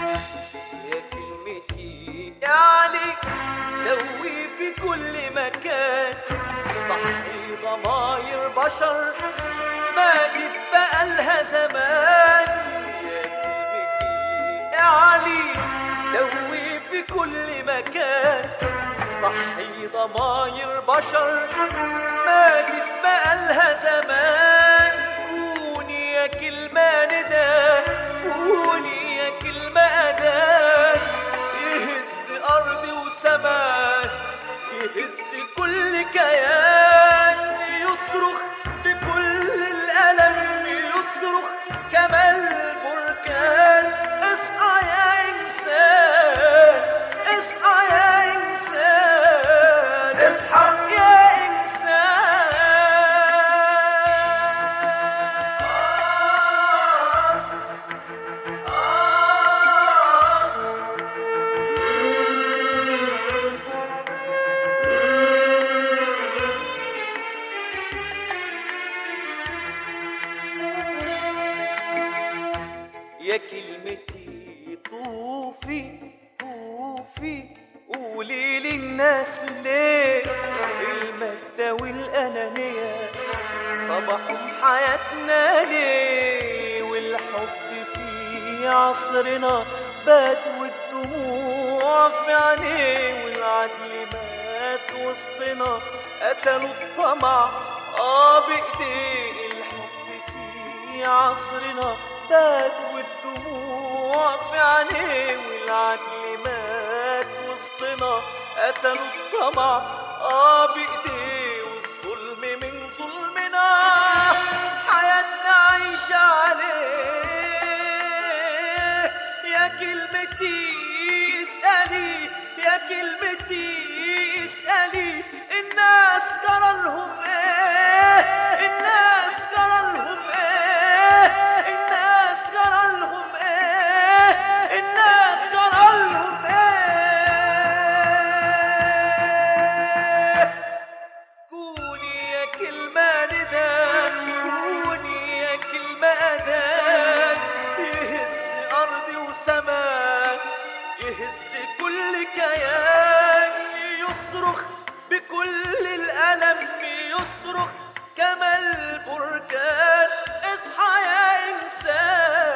يا كلمتي يعني دوي في كل مكان صحي ضماير بشر ماتت بقالها زمان يا كلمتي يعني دوي في كل مكان صحي ضماير بشر ماتت بقالها زمان كوني يا كلمة ندى كوني يا كلمة أداة يهز أرضي وسمان يهز كل كيان يصرخ بكل الألم يصرخ كما البركان اصحى يا إنسان اصحى يا إنسان اصحى يا إنسان يا كلمتي طوفي طوفي قولي للناس ليه المادة والأنانية صبحوا حياتنا ليه والحب في عصرنا بات والدموع في عينيه والعدل مات وسطنا قتلوا الطمع اه بايديه الحب في عصرنا بات والدموع في عينيه والعدل مات وسطنا قتلوا الطمع اه بايديه والظلم من ظلمنا حياتنا عايشة عليه يا كلمتي اسألي يا كلمتي اسألي الناس جرى لهم ايه الناس جرى لهم ايه الناس جرى لهم ايه الناس جرى لهم ايه كوني يا كلمة ندى كوني يا كلمة أداة يهز أرضي وسماء يهز كل كيان يصرخ بكل الألم يصرخ كما البركان اصحى يا إنسان